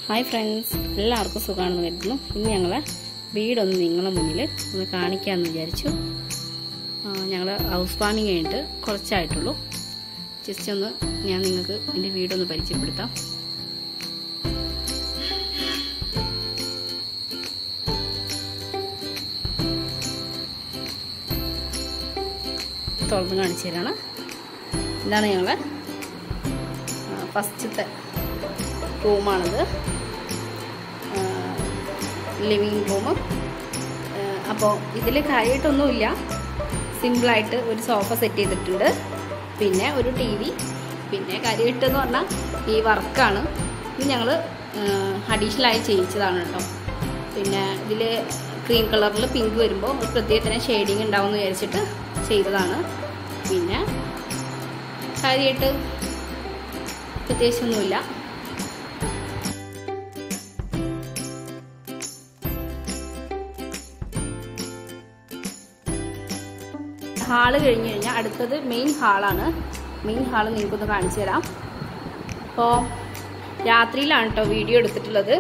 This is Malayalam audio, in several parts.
ഹായ് ഫ്രണ്ട്സ് എല്ലാവർക്കും സുഖമാണെന്ന് കരുതുന്നു ഇന്ന് ഞങ്ങൾ വീടൊന്ന് നിങ്ങളുടെ മുന്നിൽ ഒന്ന് കാണിക്കാമെന്ന് വിചാരിച്ചു ഞങ്ങൾ ഹൗസ് വാമിങ് കഴിഞ്ഞിട്ട് കുറച്ചായിട്ടുള്ളൂ ജസ്റ്റ് ഒന്ന് ഞാൻ നിങ്ങൾക്ക് എൻ്റെ വീടൊന്ന് പരിചയപ്പെടുത്താം തുറന്ന് കാണിച്ചു തരാണ് ഇതാണ് ഞങ്ങൾ ഫസ്റ്റത്തെ റൂമാണിത് ലിവിങ് റൂം അപ്പോൾ ഇതിൽ കാര്യമായിട്ടൊന്നുമില്ല സിമ്പിളായിട്ട് ഒരു സോഫ സെറ്റ് ചെയ്തിട്ടുണ്ട് പിന്നെ ഒരു ടി വി പിന്നെ കാര്യമായിട്ടെന്ന് പറഞ്ഞാൽ ഈ വർക്കാണ് ഇത് ഞങ്ങൾ അഡീഷണലായി ചെയ്യിച്ചതാണ് കേട്ടോ പിന്നെ ഇതിൽ ക്രീം കളറിൽ പിങ്ക് വരുമ്പോൾ ഒരു പ്രത്യേകത്തിന് ഷെയ്ഡിങ് ഉണ്ടാവും എന്ന് വിചാരിച്ചിട്ട് ചെയ്തതാണ് പിന്നെ കാര്യമായിട്ട് പ്രത്യേകിച്ചൊന്നുമില്ല ഹാള് കഴിഞ്ഞ് കഴിഞ്ഞാൽ അടുത്തത് മെയിൻ ഹാളാണ് മെയിൻ ഹാള് നിങ്ങൾക്കൊന്ന് കാണിച്ചു തരാം അപ്പോൾ രാത്രിയിലാണ് കേട്ടോ വീഡിയോ എടുത്തിട്ടുള്ളത്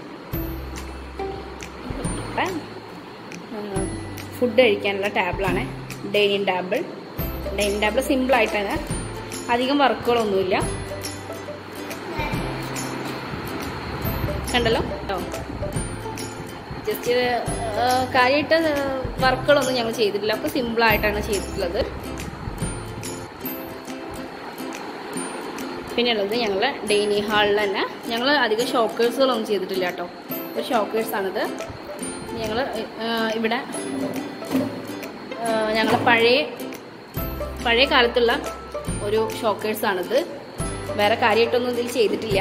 ഫുഡ് കഴിക്കാനുള്ള ടേബിളാണ് ഡൈനിങ് ടേബിൾ ഡൈനിങ് ടേബിൾ സിമ്പിളായിട്ടാണ് അധികം വർക്കുകളൊന്നുമില്ല കണ്ടല്ലോ കേട്ടോ ജസ്റ്റ് കാര്യമായിട്ട് വർക്കുകളൊന്നും ഞങ്ങൾ ചെയ്തിട്ടില്ല അപ്പോൾ സിമ്പിളായിട്ടാണ് ചെയ്തിട്ടുള്ളത് പിന്നെ ഉള്ളത് ഞങ്ങൾ ഡൈനിങ് ഹാളിൽ തന്നെ ഞങ്ങൾ അധികം ഷോക്കേഴ്സുകളൊന്നും ചെയ്തിട്ടില്ല കേട്ടോ ഒരു ഷോക്കേഴ്സാണിത് ഞങ്ങൾ ഇവിടെ ഞങ്ങൾ പഴയ പഴയ കാലത്തുള്ള ഒരു ഷോക്കേഴ്സാണിത് വേറെ കാര്യമായിട്ടൊന്നും ഇതിൽ ചെയ്തിട്ടില്ല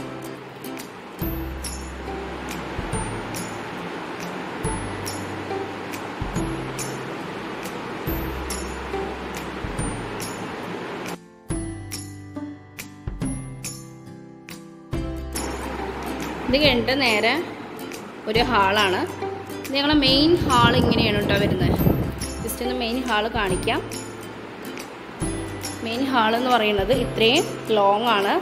ഇത് കഴിഞ്ഞിട്ട് നേരെ ഒരു ഹാളാണ് ഞങ്ങളെ മെയിൻ ഹാൾ ഇങ്ങനെയാണ് കേട്ടോ വരുന്നത് ജസ്റ്റ് ഒന്ന് മെയിൻ ഹാൾ കാണിക്കാം മെയിൻ ഹാൾ എന്ന് പറയുന്നത് ഇത്രയും ലോങ് ആണ്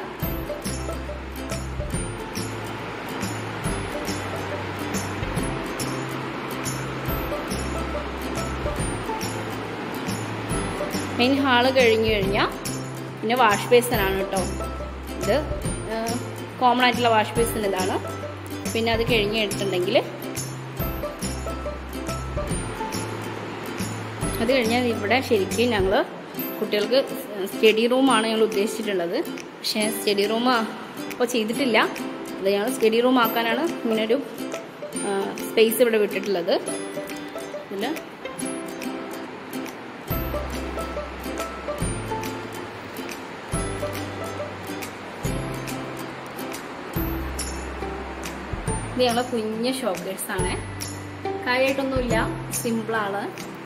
മെയിൻ ഹാള് കഴിഞ്ഞു കഴിഞ്ഞാൽ പിന്നെ വാഷ് ബേസിനാണ് കേട്ടോ ഇത് കോമൺ ആയിട്ടുള്ള വാഷ് ബേസിൻ ഇതാണ് പിന്നെ അത് കഴിഞ്ഞ് എടുത്തിട്ടുണ്ടെങ്കിൽ അത് കഴിഞ്ഞാൽ ഇവിടെ ശരിക്കും ഞങ്ങൾ കുട്ടികൾക്ക് സ്റ്റഡി റൂമാണ് ഞങ്ങൾ ഉദ്ദേശിച്ചിട്ടുള്ളത് പക്ഷേ സ്റ്റഡി റൂം ഇപ്പോൾ ചെയ്തിട്ടില്ല അത് ഞങ്ങൾ സ്റ്റഡി റൂം ആക്കാനാണ് ഇങ്ങനൊരു സ്പേസ് ഇവിടെ വിട്ടിട്ടുള്ളത് ഇതിൽ ഇത് ഞങ്ങളെ കുഞ്ഞ ഷോക്കേഴ്സ് ആണ് കാര്യമായിട്ടൊന്നുമില്ല സിമ്പിളാണ്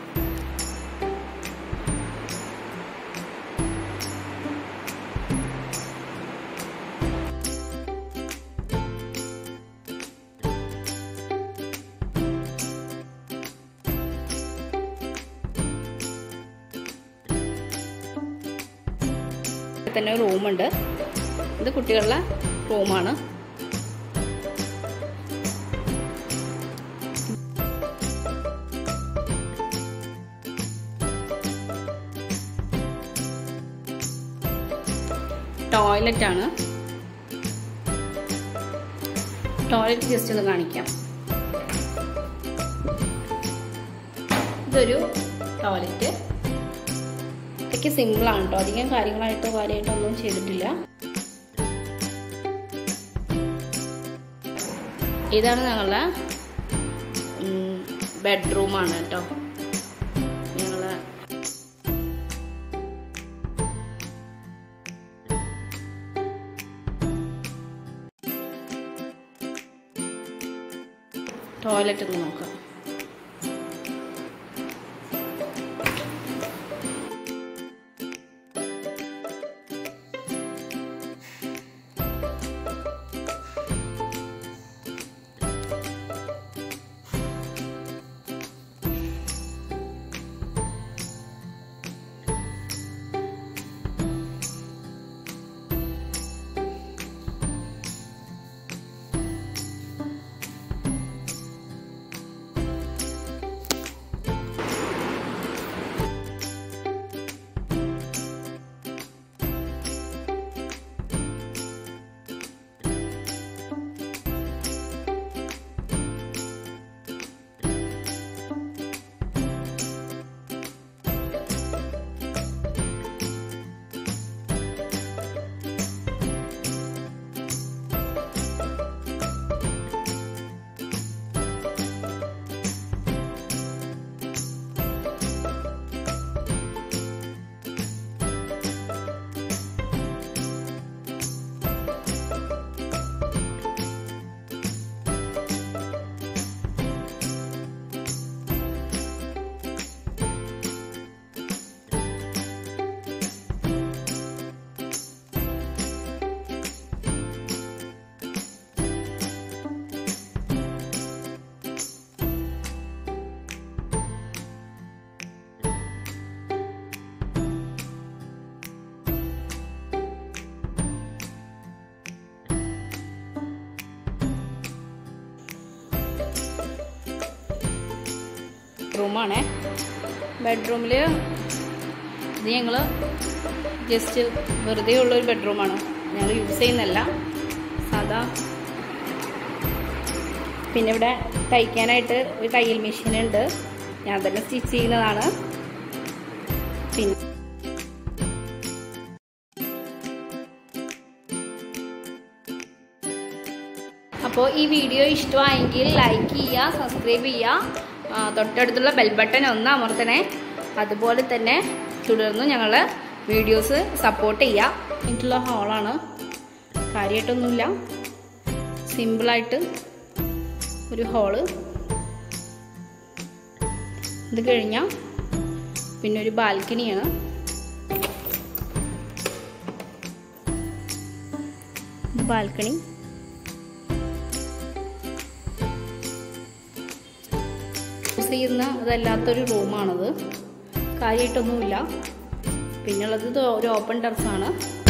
തന്നെ റൂമുണ്ട് ഇത് കുട്ടികളുടെ റൂമാണ് ടോയ്ലറ്റ് ആണ് ടോയ്ലറ്റ് ജസ്റ്റ് ഒന്ന് കാണിക്കാം ഇതൊരു ടോയ്ലറ്റ് ഇതൊക്കെ സിമ്പിളാണ് കേട്ടോ അധികം കാര്യങ്ങളായിട്ടോ കാര്യമായിട്ടൊന്നും ചെയ്തിട്ടില്ല ഇതാണ് ഞങ്ങളുടെ ബെഡ്റൂമാണ് കേട്ടോ ഞങ്ങളെ ടോയ്ലറ്റ് ഒന്ന് നോക്കാം റൂമാണേ ബെഡ്റൂമിൽ ഇത് ഞങ്ങൾ ജസ്റ്റ് വെറുതെ ഉള്ളൊരു ബെഡ്റൂമാണ് ഞങ്ങൾ യൂസ് ചെയ്യുന്നല്ല സാധാ പിന്നെ ഇവിടെ തയ്ക്കാനായിട്ട് ഒരു തയ്യൽ മെഷീൻ ഉണ്ട് ഞാൻ തന്നെ സ്റ്റിച്ച് ചെയ്യുന്നതാണ് പിന്നെ അപ്പോൾ ഈ വീഡിയോ ഇഷ്ടമായെങ്കിൽ ലൈക്ക് ചെയ്യുക സബ്സ്ക്രൈബ് ചെയ്യുക ആ, തൊട്ടടുത്തുള്ള ബെൽ ബട്ടൺ ഒന്ന് അമർത്തണേ അതുപോലെ തന്നെ തുടർന്ന് ഞങ്ങൾ വീഡിയോസ് സപ്പോർട്ട് ചെയ്യുക എനിക്കുള്ള ഹോളാണ് കാര്യമായിട്ടൊന്നുമില്ല സിമ്പിളായിട്ട് ഒരു ഹോള് ഇത് കഴിഞ്ഞാൽ പിന്നെ ഒരു ബാൽക്കണിയാണ് ഇത് ബാൽക്കണി യൂസ് ചെയ്യുന്ന അതല്ലാത്തൊരു റൂമാണത് കാര്യമായിട്ടൊന്നുമില്ല പിന്നുള്ളത് ഇത് ഒരു ഓപ്പൺ ടെറസാണ്